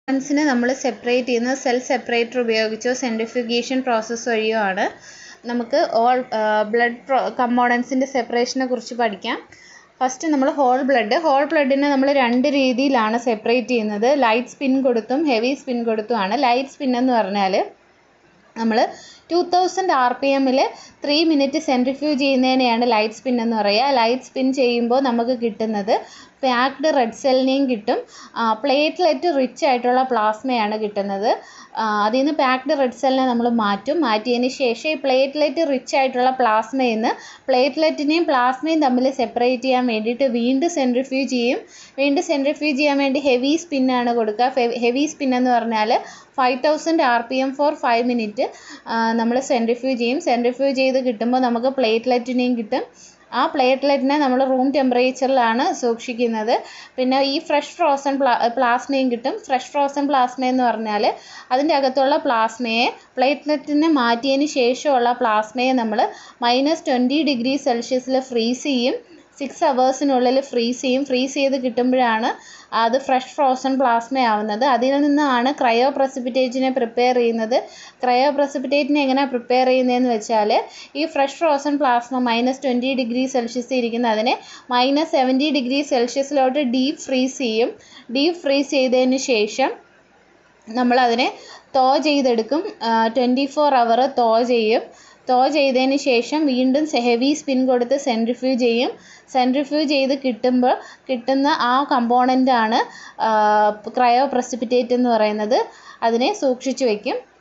നെ നമ്മൾ സെപ്പറേറ്റ് ചെയ്യുന്നത് സെൽ സെപ്പറേറ്റർ ഉപയോഗിച്ചോ സെൻട്രിഫ്യൂഗേഷൻ പ്രോസസ്സ് വഴിയോ ആണ് നമുക്ക് ഓൾ ബ്ലഡ് കമ്പോണൻസിൻ്റെ സെപ്പറേഷനെ കുറിച്ച് പഠിക്കാം ഫസ്റ്റ് നമ്മൾ ഹോൾ ബ്ലഡ് ഹോൾ ബ്ലഡിനെ നമ്മൾ രണ്ട് രീതിയിലാണ് സെപ്പറേറ്റ് ചെയ്യുന്നത് ലൈറ്റ് സ്പിൻ കൊടുത്തും ഹെവി സ്പിൻ കൊടുത്തുമാണ് ലൈറ്റ് സ്പിൻ എന്ന് പറഞ്ഞാൽ നമ്മൾ ടു തൗസൻഡ് ആർ പി എമ്മിൽ ത്രീ മിനിറ്റ് സെൻട്രിഫ്യൂജ് ചെയ്യുന്നതിനെയാണ് ലൈറ്റ് സ്പിൻ എന്ന് പറയുക ലൈറ്റ് സ്പിൻ ചെയ്യുമ്പോൾ നമുക്ക് കിട്ടുന്നത് പാക്ഡ് റെഡ് സെല്ലിനെയും കിട്ടും പ്ലേറ്റ്ലെറ്റ് റിച്ച് ആയിട്ടുള്ള പ്ലാസ്മയാണ് കിട്ടുന്നത് അതിൽ നിന്ന് പാക്ഡ് റെഡ് സെല്ലിനെ നമ്മൾ മാറ്റും മാറ്റിയതിന് ശേഷം ഈ പ്ലേറ്റ്ലെറ്റ് റിച്ച് ആയിട്ടുള്ള പ്ലാസ്മയിൽ നിന്ന് പ്ലേറ്റ്ലെറ്റിനെയും പ്ലാസ്മയും തമ്മിൽ സെപ്പറേറ്റ് ചെയ്യാൻ വേണ്ടിയിട്ട് വീണ്ടും സെൻട്രിഫ്യൂജ് ചെയ്യും വീണ്ടും സെൻട്രിഫ്യൂജ് ചെയ്യാൻ വേണ്ടി ഹെവി സ്പിന്നാണ് കൊടുക്കുക ഹെവി സ്പിൻ എന്ന് പറഞ്ഞാൽ five thousand R P M four five minute നമ്മൾ സെൻട്രിഫ്യൂജ് ചെയ്യും സെൻട്രിഫ്യൂജ് ചെയ്ത് കിട്ടുമ്പോൾ നമുക്ക് പ്ലേറ്റ്ലെറ്റിനെയും കിട്ടും ആ പ്ലേറ്റ്ലെറ്റിനെ നമ്മൾ റൂം ടെമ്പറേച്ചറിലാണ് സൂക്ഷിക്കുന്നത് പിന്നെ ഈ ഫ്രഷ് ഫ്രോസൺ പ്ലാ പ്ലാസ്മയും കിട്ടും ഫ്രഷ് ഫ്രോസൺ പ്ലാസ്മ എന്ന് പറഞ്ഞാൽ അതിൻ്റെ അകത്തുള്ള പ്ലാസ്മയെ പ്ലേറ്റ്ലെറ്റിനെ മാറ്റിയതിന് ശേഷമുള്ള പ്ലാസ്മയെ നമ്മൾ മൈനസ് ട്വൻറ്റി ഡിഗ്രി സെൽഷ്യസിൽ ഫ്രീസ് ചെയ്യും സിക്സ് അവേഴ്സിനുള്ളിൽ ഫ്രീസ് ചെയ്യും ഫ്രീസ് ചെയ്ത് കിട്ടുമ്പോഴാണ് അത് ഫ്രഷ് ഫ്രോസൺ പ്ലാസ്മ ആവുന്നത് അതിൽ നിന്നാണ് ക്രയോ പ്രസിപ്പിറ്റേറ്റിനെ പ്രിപ്പയർ ചെയ്യുന്നത് ക്രയോ പ്രസിപ്പിറ്റേറ്റിനെ എങ്ങനെയാണ് പ്രിപ്പയർ ചെയ്യുന്നതെന്ന് വെച്ചാൽ ഈ fresh frozen plasma minus twenty degree Celsius ഇരിക്കുന്ന അതിനെ മൈനസ് സെവൻറ്റി ഡിഗ്രി സെൽഷ്യസിലോട്ട് ഡീപ്പ് ഫ്രീസ് ചെയ്യും ഡീപ്പ് ഫ്രീസ് ചെയ്തതിന് ശേഷം നമ്മളതിനെ തോ ചെയ്തെടുക്കും ട്വൻറ്റി ഫോർ അവർ തോ ചെയ്യും തോ ചെയ്തതിന് ശേഷം വീണ്ടും ഹെവി സ്പിൻ കൊടുത്ത് സെൻട്രിഫ്യൂജ് ചെയ്യും സെൻട്രിഫ്യൂജ് ചെയ്ത് കിട്ടുമ്പോൾ കിട്ടുന്ന ആ കമ്പോണൻ്റാണ് ക്രയോ പ്രസിപ്പിറ്റേറ്റ് എന്ന് പറയുന്നത് അതിനെ സൂക്ഷിച്ചു വയ്ക്കും